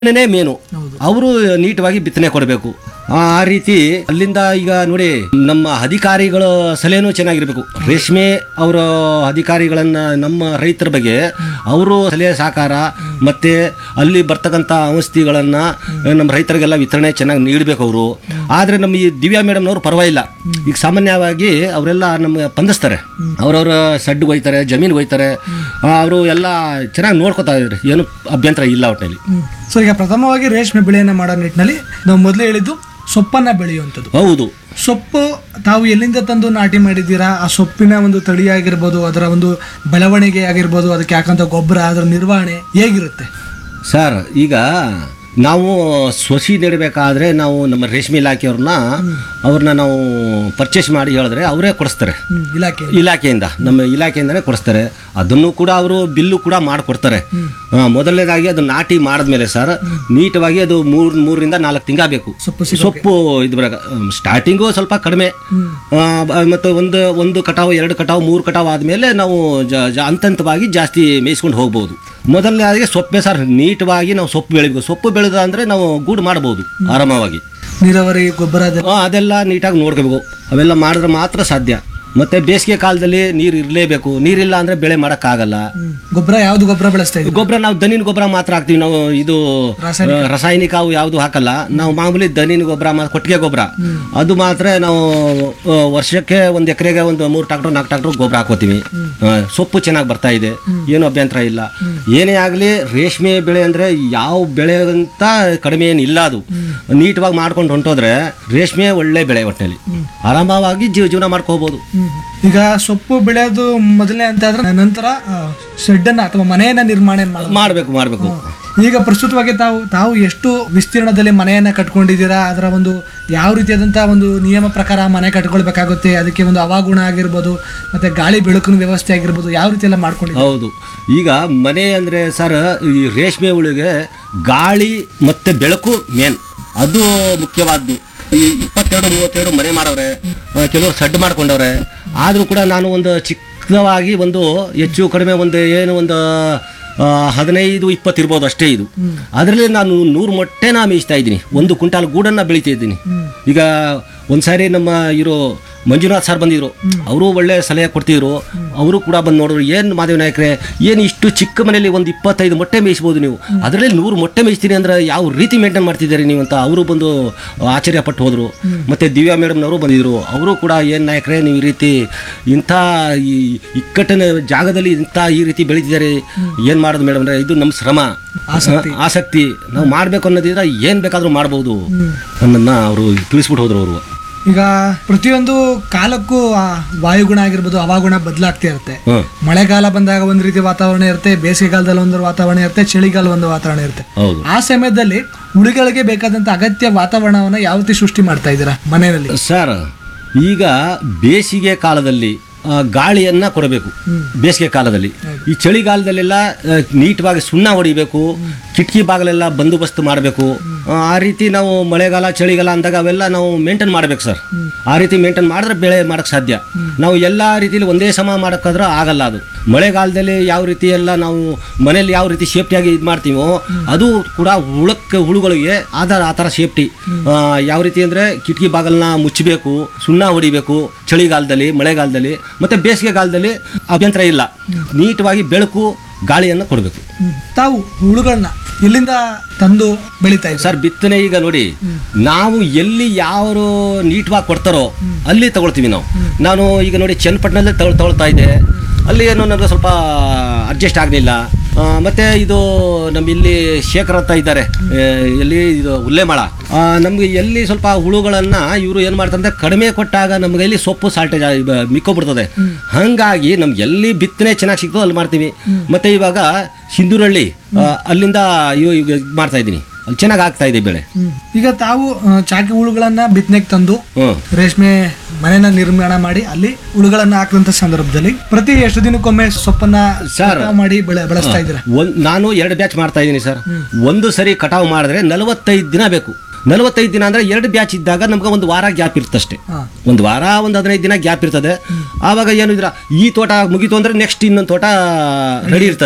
ನೇ ಮೇನು ಅವರು ನೀಟವಾಗಿ ಬಿತ್ತನೆ ಕೊಡಬೇಕು ಆ ರೀತಿ ಅಲ್ಲಿಂದ ಈಗ ನೋಡಿ ನಮ್ಮ ಅಧಿಕಾರಿಗಳ ಸಲಹೆನೂ ಚೆನ್ನಾಗಿರ್ಬೇಕು ರೇಷ್ಮೆ ಅವರ ಅಧಿಕಾರಿಗಳನ್ನ ನಮ್ಮ ರೈತರ ಬಗ್ಗೆ ಅವರು ಸಲಹೆ ಸಹಕಾರ ಮತ್ತೆ ಅಲ್ಲಿ ಬರ್ತಕ್ಕಂಥ ಔಷಧಿಗಳನ್ನ ನಮ್ಮ ರೈತರಿಗೆಲ್ಲ ವಿತರಣೆ ಚೆನ್ನಾಗಿ ನೀಡಬೇಕು ಅವರು ಆದ್ರೆ ನಮ್ಮ ಈ ದಿವ್ಯಾ ಮೇಡಮ್ನವ್ರು ಪರವಾಗಿಲ್ಲ ಈಗ ಸಾಮಾನ್ಯವಾಗಿ ಅವರೆಲ್ಲ ನಮ್ಗೆ ಸ್ಪಂದಿಸ್ತಾರೆ ಅವ್ರವ್ರ ಸಡ್ಡು ಒಯ್ತಾರೆ ಜಮೀನು ಒಯ್ತಾರೆ ಅವರು ಎಲ್ಲ ಚೆನ್ನಾಗಿ ನೋಡ್ಕೊತಾ ಇದ್ದಾರೆ ಏನು ಅಭ್ಯಂತರ ಇಲ್ಲ ಒಟ್ಟಿನಲ್ಲಿ ಸೊ ಈಗ ಪ್ರಥಮವಾಗಿ ರೇಷ್ಮೆ ಬೆಳೆಯನ್ನ ಮಾಡೋ ನಿಟ್ಟಿನಲ್ಲಿ ನಾವು ಮೊದಲೇ ಹೇಳಿದ್ದು ಸೊಪ್ಪನ್ನ ಬೆಳೆಯುವಂಥದ್ದು ಹೌದು ಸೊಪ್ಪು ತಾವು ಎಲ್ಲಿಂದ ತಂದು ನಾಟಿ ಮಾಡಿದ್ದೀರಾ ಆ ಸೊಪ್ಪಿನ ಒಂದು ತಳಿ ಆಗಿರ್ಬೋದು ಅದರ ಒಂದು ಬೆಳವಣಿಗೆ ಆಗಿರ್ಬೋದು ಅದಕ್ಕೆ ಯಾಕಂತ ಗೊಬ್ಬರ ಅದರ ನಿರ್ವಹಣೆ ಹೇಗಿರುತ್ತೆ ಸರ್ ಈಗ ನಾವು ಸೊಸಿ ನೆಡಬೇಕಾದ್ರೆ ನಾವು ನಮ್ಮ ರೇಷ್ಮೆ ಇಲಾಖೆಯವ್ರನ್ನ ಅವ್ರನ್ನ ನಾವು ಪರ್ಚೇಸ್ ಮಾಡಿ ಹೇಳಿದ್ರೆ ಅವರೇ ಕೊಡಿಸ್ತಾರೆ ಹ್ಮ್, ಇಲಾಖೆ ಇಲಾಖೆಯಿಂದ ನಮ್ಮ ಇಲಾಖೆಯಿಂದನೇ ಕೊಡಿಸ್ತಾರೆ ಅದನ್ನು ಕೂಡ ಅವರು ಬಿಲ್ಲು ಕೂಡ ಮಾಡಿಕೊಡ್ತಾರೆ ಮೊದಲನೇದಾಗಿ ಅದು ನಾಟಿ ಮಾಡಿದ್ಮೇಲೆ ಸರ್ ನೀಟವಾಗಿ ಅದು ಮೂರ್ ಮೂರರಿಂದ ನಾಲ್ಕು ತಿಂಗಾಗಬೇಕು ಸೊಪ್ಪು ಸಿಗೋಕೆ. ಸೊಪ್ಪು ಇದು ಬರ ಸ್ಟಾರ್ಟಿಂಗು ಸ್ವಲ್ಪ ಕಡಿಮೆ ಆ, ಬ- ಮತ್ತು ಒಂದು ಒಂದು ಕಟಾವು ಎರಡು ಕಟಾವು ಮೂರು ಕಟಾವು ಆದಮೇಲೆ ನಾವು ಜ ಜ- ಹಂತ ಹಂತವಾಗಿ ಜಾಸ್ತಿ ಮೇಯಿಸ್ಕೊಂಡು ಹೋಗ್ಬೋದು ಮೊದಲನೇದಾಗಿ ಸೊಪ್ಪೆ ಸರ್ ನೀಟವಾಗಿ ನಾವು ಸೊಪ್ಪು ಬೆಳಿಬೇಕು ಸೊಪ್ಪು ಬೆಳೆದ ಅಂದರೆ ನಾವು ಗೂಡು ಮಾಡ್ಬೋದು ಆರಾಮವಾಗಿ ನೀರಾವರಿ ಗೊಬ್ಬರ ಅದೆಲ್ಲ ಆ, ಅದೆಲ್ಲ ನೀಟಾಗಿ ನೋಡ್ಕೋಬೇಕು ಅವೆಲ್ಲ ಮಾಡಿದ್ರೆ ಮಾತ್ರ ಸಾಧ್ಯ ಮತ್ತೆ ಬೇಸಿಗೆ ಕಾಲದಲ್ಲಿ ನೀರು ಇರಲೇಬೇಕು ನೀರಿಲ್ಲ ಅಂದ್ರೆ ಬೆಳೆ ಮಾಡೋಕ್ಕಾಗಲ್ಲ ಹ್ಮ್. ಗೊಬ್ಬರ ಯಾವ್ದು ಗೊಬ್ಬರ ಬೆಳೆಸ್ತಾ ಇದ್ದೀವಿ ಗೊಬ್ಬರ ನಾವು ದನಿನ ಗೊಬ್ಬರ ಮಾತ್ರ ಹಾಕ್ತೀವಿ ನಾವು ಇದು ರಾಸಾಯನಿಕ. ಆ, ರಾಸಾಯನಿಕ ಅವು ಯಾವುದು ಹಾಕಲ್ಲ ನಾವು ಮಾಮೂಲಿ ದನಿನ ಗೊಬ್ಬರ ಮತ್ತು ಕೊಟ್ಟಿಗೆ ಗೊಬ್ಬರ ಅದು ಮಾತ್ರ ನಾವು ಆ, ವರ್ಷಕ್ಕೆ ಒಂದು ಎಕರೆಗೆ ಒಂದು ಮೂರು ಟ್ರಾಕ್ಟರ್ ನಾಲ್ಕು ಟ್ರಾಕ್ಟರ್ ಗೊಬ್ಬರ ಹಾಕೋತೀವಿ ಆ, ಸೊಪ್ಪು ಚೆನ್ನಾಗಿ ಬರ್ತಾ ಇದೆ ಏನು ಅಭ್ಯಂತರ ಇಲ್ಲ ಏನೇ ಆಗಲಿ ರೇಷ್ಮೆ ಬೆಳೆ ಅಂದ್ರೆ ಯಾವ ಬೆಳೆ ಅಂತ ಕಡಿಮೆ ಏನಿಲ್ಲ ಅದು ನೀಟವಾಗಿ ಮಾಡ್ಕೊಂಡು ಹೊಂಟೋದ್ರೆ ರೇಷ್ಮೆ ಒಳ್ಳೆ ಬೆಳೆ ಒಟ್ಟಿನಲ್ಲಿ ಆರಾಮವಾಗಿ ಜೀವ ಜೀವನ ಮಾಡ್ಕೋಬಹುದು ಹ್ಮ್. ಈಗ ಸೊಪ್ಪು ಬೆಳೆಯೋದು ಮೊದಲನೇ ಅಂತ ಆದ್ರೆ ನಂತರ ಶೆಡ್ ಅನ್ನ ಅಥವಾ ಮನೆಯನ್ನ ನಿರ್ಮಾಣ ಮಾಡೋದು ಮಾಡಬೇಕು ಮಾಡಬೇಕು ಈಗ ಪ್ರಸ್ತುತವಾಗಿ ತಾವು ತಾವು ಎಷ್ಟು ವಿಸ್ತೀರ್ಣದಲ್ಲಿ ಮನೆಯನ್ನ ಕಟ್ಕೊಂಡಿದ್ದೀರಾ ಅದರ ಒಂದು ಯಾವ ರೀತಿಯಾದಂತಹ ಒಂದು ನಿಯಮ ಪ್ರಕಾರ ಮನೆ ಕಟ್ಕೊಳ್ಬೇಕಾಗುತ್ತೆ ಅದಕ್ಕೆ ಒಂದು ಹವಾಗುಣ ಆಗಿರ್ಬೋದು ಮತ್ತೆ ಗಾಳಿ ಬೆಳಕಿನ ವ್ಯವಸ್ಥೆ ಆಗಿರ್ಬೋದು ಯಾವ ರೀತಿ ಎಲ್ಲ ಮಾಡ್ಕೊಂಡಿದ್ದೀರಾ ಹೌದು ಈಗ ಮನೆ ಅಂದರೆ ಸರ್ ಈ ರೇಷ್ಮೆ ಹುಳಿಗೆ ಗಾಳಿ ಮತ್ತು ಬೆಳಕು ಮೇನ್ ಅದು ಮುಖ್ಯವಾದ್ದು ಈ ಇಪ್ಪತ್ತೆರಡು ಮೂವತ್ತೆರಡು ಮನೆ ಮಾಡವ್ರೆ ಆ, ಕೆಲವರು ಸಡ್ಡು ಮಾಡ್ಕೊಂಡವ್ರೆ ಆದರೂ ಕೂಡ ನಾನು ಒಂದು ಚಿಕ್ಕವಾಗಿ ಒಂದು ಹೆಚ್ಚು ಕಡಿಮೆ ಒಂದು ಏನು ಒಂದು ಆ, ಹದಿನೈದು ಇಪ್ಪತ್ತು ಇರ್ಬೋದು ಅಷ್ಟೇ ಇದು ಅದರಲ್ಲಿ ನಾನು ನೂರು ಮೊಟ್ಟೆನ ಮೇಯಿಸ್ತಾ ಇದ್ದೀನಿ ಒಂದು ಕ್ವಿಂಟಾಲ್ ಗೂಡನ್ನು ಬೆಳಿತಾ ಇದ್ದೀನಿ ಈಗ ಒಂದ್ಸಾರಿ ನಮ್ಮ ಇರೋ ಮಂಜುನಾಥ್ ಸರ್ ಬಂದಿದ್ರು ಅವರು ಒಳ್ಳೆ ಸಲಹೆ ಕೊಡ್ತಿದ್ರು ಅವರು ಕೂಡ ಬಂದು ನೋಡಿದ್ರು ಏನು ಮಾದೇವ ನಾಯಕರೇ ಏನು ಇಷ್ಟು ಚಿಕ್ಕ ಮನೆಯಲ್ಲಿ ಒಂದು ಇಪ್ಪತ್ತೈದು ಮೊಟ್ಟೆ ಮೇಯಿಸ್ಬೋದು ನೀವು ಅದರಲ್ಲಿ ನೂರು ಮೊಟ್ಟೆ ಮೇಯಿಸ್ತೀನಿ ಅಂದ್ರೆ ಯಾವ ರೀತಿ ಮೇಂಟೈನ್ ಮಾಡ್ತಿದ್ದಾರೆ ನೀವು ಅಂತ ಅವರು ಬಂದು ಆಶ್ಚರ್ಯ ಪಟ್ಟು ಹೋದರು ಮತ್ತು ದಿವ್ಯಾ ಮೇಡಮ್ನವರು ಬಂದಿದ್ರು ಅವರು ಕೂಡ ಏನು ನಾಯಕರೇ ನೀವು ಈ ರೀತಿ ಇಂಥ ಈ ಇಕ್ಕಟ್ಟಿನ ಜಾಗದಲ್ಲಿ ಇಂಥ ಈ ರೀತಿ ಬೆಳೀತಿದ್ದಾರೆ ಏನು ಮಾಡೋದು ಮೇಡಮ್ ಅಂದರೆ ಇದು ನಮ್ಮ ಶ್ರಮ ಆಸಕ್ತಿ. ಆಸಕ್ತಿ ನಾವು ಮಾಡಬೇಕು ಅನ್ನೋದಿದ್ರೆ ಏನು ಬೇಕಾದರೂ ಮಾಡ್ಬೋದು ಅನ್ನೋದನ್ನ ಅವರು ತಿಳಿಸ್ಬಿಟ್ಟು ಹೋದ್ರು ಅವರು ಈಗ ಪ್ರತಿಯೊಂದು ಕಾಲಕ್ಕೂ ಆ ವಾಯುಗುಣ ಆಗಿರ್ಬೋದು ಹವಾಗುಣ ಬದಲಾಗ್ತಾ ಇರುತ್ತೆ ಹ್ಮ್ ಮಳೆಗಾಲ ಬಂದಾಗ ಒಂದು ರೀತಿ ವಾತಾವರಣ ಇರುತ್ತೆ ಬೇಸಿಗೆಗಾಲದಲ್ಲಿ ಒಂದು ವಾತಾವರಣ ಇರುತ್ತೆ ಚಳಿಗಾಲ ಒಂದು ವಾತಾವರಣ ಇರುತ್ತೆ ಹೌದು ಆ ಸಮಯದಲ್ಲಿ ಉಳಿಗಳಿಗೆ ಬೇಕಾದಂತ ಅಗತ್ಯ ವಾತಾವರಣವನ್ನ ಯಾವ ರೀತಿ ಸೃಷ್ಟಿ ಮಾಡ್ತಾ ಇದ್ದೀರಾ ಮನೆಯಲ್ಲಿ ಸರ್ ಈಗ ಬೇಸಿಗೆ ಕಾಲದಲ್ಲಿ ಆ, ಗಾಳಿಯನ್ನ ಕೊಡಬೇಕು ಬೇಸಿಗೆ ಕಾಲದಲ್ಲಿ ಈ ಚಳಿಗಾಲದಲ್ಲೆಲ್ಲ ಆ, ನೀಟ್ವಾಗಿ ಸುಣ್ಣ ಹೊಡಿಬೇಕು ಕಿಟಕಿ ಬಾಗಿಲೆಲ್ಲ ಬಂದೋಬಸ್ತ್ ಮಾಡಬೇಕು ಆ ರೀತಿ ನಾವು ಮಳೆಗಾಲ ಚಳಿಗಾಲ ಅಂದಾಗ ಅವೆಲ್ಲ ನಾವು ಮೇಂಟೈನ್ ಮಾಡ್ಬೇಕು ಸರ್ ಆ ರೀತಿ ಮೇಂಟೈನ್ ಮಾಡಿದ್ರೆ ಬೆಳೆ ಮಾಡಕ್ ಸಾಧ್ಯ ನಾವು ಎಲ್ಲ ರೀತಿಯಲ್ಲಿ ಒಂದೇ ಸಮ ಮಾಡೋಕ್ಕಾದ್ರೆ ಆಗಲ್ಲ ಅದು ಮಳೆಗಾಲದಲ್ಲಿ ಯಾವ ರೀತಿ ಎಲ್ಲ ನಾವು ಮನೇಲಿ ಯಾವ ರೀತಿ ಸೇಫ್ಟಿಯಾಗಿ ಇದು ಮಾಡ್ತೀವೋ ಅದು ಕೂಡ ಹುಳಕ್ಕೆ ಹುಳುಗಳಿಗೆ ಆಧಾರ ಆ ಥರ ಸೇಫ್ಟಿ ಯಾವ ರೀತಿ ಅಂದರೆ ಕಿಟಕಿ ಬಾಗಲನ್ನ ಮುಚ್ಚಬೇಕು ಸುಣ್ಣ ಹೊಡಿಬೇಕು ಚಳಿಗಾಲದಲ್ಲಿ ಮಳೆಗಾಲದಲ್ಲಿ ಮತ್ತು ಬೇಸಿಗೆಗಾಲದಲ್ಲಿ ಅಭ್ಯಂತರ ಇಲ್ಲ ನೀಟವಾಗಿ ಬೆಳಕು ಗಾಳಿಯನ್ನು ಕೊಡಬೇಕು ಹ್ಮ್. ತಾವು ಹುಳುಗಳನ್ನ ಎಲ್ಲಿಂದ ತಂದು ಬೆಳಿತಾ ಇದ್ದಾರೆ ಸರ್ ಬಿತ್ತನೆ ಈಗ ನೋಡಿ ನಾವು ಎಲ್ಲಿ ಯಾರು ನೀಟ್ವಾಗಿ ಕೊಡ್ತಾರೋ ಅಲ್ಲಿ ತಗೊಳ್ತೀವಿ ನಾವು ನಾನು ಈಗ ನೋಡಿ ಚನ್ನಪಟ್ಟಣದಲ್ಲಿ ತಗೊಳ್ ತಗೊಳ್ತಾ ಇದ್ದೆ ಅಲ್ಲಿ ಏನೋ ನನಗೆ ಸ್ವಲ್ಪ ಅಡ್ಜಸ್ಟ್ ಆಗಲಿಲ್ಲ ಮತ್ತೆ ಇದು ನಮ್ಮ ಇಲ್ಲಿ ಶೇಖರ್ ಅಂತ ಇದ್ದಾರೆ ಆ, ಎಲ್ಲಿ ಇದು ಉಲ್ಲೇಮಾಳ ನಮಗೆ ಎಲ್ಲಿ ಸ್ವಲ್ಪ ಹುಳುಗಳನ್ನ ಇವರು ಏನು ಮಾಡ್ತಾರೆ ಕಡಿಮೆ ಕೊಟ್ಟಾಗ ನಮ್ಗೆ ಇಲ್ಲಿ ಸೊಪ್ಪು ಸಾಲ್ಟೇಜ್ ಮಿಕ್ಕೋಬಿಡ್ತದೆ ಹಾಗಾಗಿ ನಮ್ಗೆ ಎಲ್ಲಿ ಬಿತ್ತನೆ ಚೆನ್ನಾಗಿ ಸಿಗ್ತೋ ಅಲ್ಲಿ ಮಾಡ್ತೀವಿ ಮತ್ತೆ ಇವಾಗ ಸಿಂಧೂರಳ್ಳಿ ಆ, ಅಲ್ಲಿಂದ ಇವ್ ಇವ್ ಇದ್ ಮಾಡ್ತಾ ಇದ್ದೀನಿ ಅಲ್ಲಿ ಚೆನ್ನಾಗಿ ಆಗ್ತಾ ಇದೆ ಬೆಳೆ ಹ್ಮ್. ಈಗ ತಾವು ಆ, ಚಾಕಿ ಹುಳುಗಳನ್ನ ಬಿತ್ತನೆಗೆ ತಂದು ಹ್ಮ್ ರೇಷ್ಮೆ ಮನೆನ ನಿರ್ಮಾಣ ಮಾಡಿ ಅಲ್ಲಿ ಹುಳುಗಳನ್ನ ಹಾಕಿದಂತ ಸಂದರ್ಭದಲ್ಲಿ ಪ್ರತಿ ಎಷ್ಟು ದಿನಕ್ಕೊಮ್ಮೆ ಸೊಪ್ಪನ್ನ ಸರ್. ಕಟಾವ್ ಮಾಡಿ ಬೆಳೆ ಬೆಳೆಸ್ತಾ ಇದ್ದೀರಾ ಒಂದ್ ನಾನು ಎರಡು ಬ್ಯಾಚ್ ಮಾಡ್ತಾ ಇದ್ದೀನಿ ಸರ್ ಒಂದು ಸರಿ ಕಟಾವು ಮಾಡಿದ್ರೆ ನಲವತ್ತೈದು ದಿನ ಬೇಕು ನಲವತ್ತೈದು ದಿನ ಅಂದ್ರೆ ಎರಡು ಬ್ಯಾಚ್ ಇದ್ದಾಗ ನಮ್ಗೆ ಒಂದು ವಾರ ಗ್ಯಾಪ್ ಇರ್ತಷ್ಟೇ ಹಾ. ಒಂದು ವಾರ ಒಂದು ಹದಿನೈದು ದಿನ ಗ್ಯಾಪ್ ಇರ್ತದೆ ಆವಾಗ ಏನು ಇದ್ರ ಈ ತೋಟ ಮುಗೀತು ಅಂದ್ರೆ ನೆಕ್ಸ್ಟ್ ಇನ್ನೊಂದು ತೋಟ ರೆಡಿ ಇರ್ತದೆ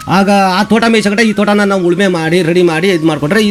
ಆಗ ಆ ತೋಟ ಮೇಯ್ಸಕಡೆ ಈ ತೋಟನ ನಾವು ಉಳುಮೆ ಮಾಡಿ ರೆಡಿ ಮಾಡಿ ಇದು ಮಾಡ್ಕೊಂಡ್ರೆ